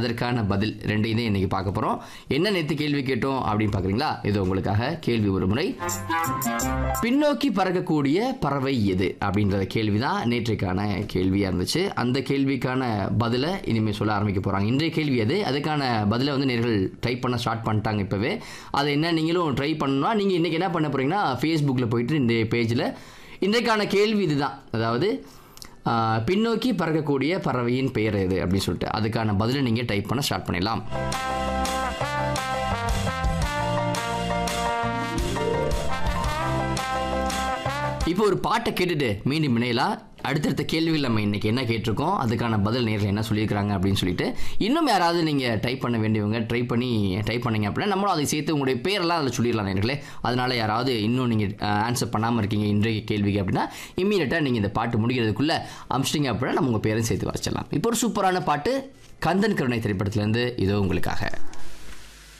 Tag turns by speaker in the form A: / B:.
A: அதற்கான பதில் ரெண்டையும் தான் இன்னைக்கு பார்க்க போகிறோம் என்ன நேற்று கேள்வி கேட்டோம் அப்படின்னு பார்க்குறீங்களா இது உங்களுக்காக கேள்வி ஒரு முறை பின்னோக்கி பறக்கக்கூடிய பறவை எது அப்படின்றத கேள்வி தான் நேற்றைக்கான கேள்வியாக இருந்துச்சு அந்த கேள்விக்கான பதிலை இனிமேல் சொல்ல ஆரம்பிக்க போகிறாங்க இன்றைய கேள்வி அது அதுக்கான பதிலை வந்து நேர்கள் டைப் பண்ண ஸ்டார்ட் பண்ணிட்டாங்க இப்போவே அதை என்ன நீங்களும் ட்ரை பண்ணணும்னா நீங்கள் இன்றைக்கி என்ன பண்ண போகிறீங்கன்னா ஃபேஸ்புக்கில் போயிட்டு இந்த பேஜில் இன்றைக்கான கேள்வி இதுதான் அதாவது ஆ, பின்னோக்கி பறக்கக்கூடிய பறவையின் பெயர் எது அப்படின்னு சொல்லிட்டு அதுக்கான பதிலை நீங்கள் டைப் பண்ண ஸ்டார்ட் பண்ணிடலாம் இப்போ ஒரு பாட்டை கேட்டுட்டு மீண்டும் இணையலாம் அடுத்தடுத்த கேள்விகள் நம்ம இன்னைக்கு என்ன கேட்டிருக்கோம் அதுக்கான பதில் நேரில் என்ன சொல்லியிருக்காங்க அப்படின்னு சொல்லிட்டு இன்னும் யாராவது நீங்கள் டைப் பண்ண வேண்டியவங்க ட்ரை பண்ணி டைப் பண்ணீங்க அப்படின்னா நம்மளும் அதை சேர்த்து உங்களுடைய பேரெல்லாம் அதில் சொல்லிடலாம் நேர்களே அதனால யாராவது இன்னும் நீங்கள் ஆன்சர் பண்ணாமல் இருக்கீங்க இன்றைய கேள்விக்கு அப்படின்னா இம்மீடியட்டாக நீங்கள் இந்த பாட்டு முடிக்கிறதுக்குள்ளே அமிச்சிட்டிங்க அப்படின்னா நம்ம உங்கள் பேரையும் சேர்த்து வச்சிடலாம் இப்போ ஒரு சூப்பரான பாட்டு கந்தன் கருணை திரைப்படத்துலேருந்து இதோ உங்களுக்காக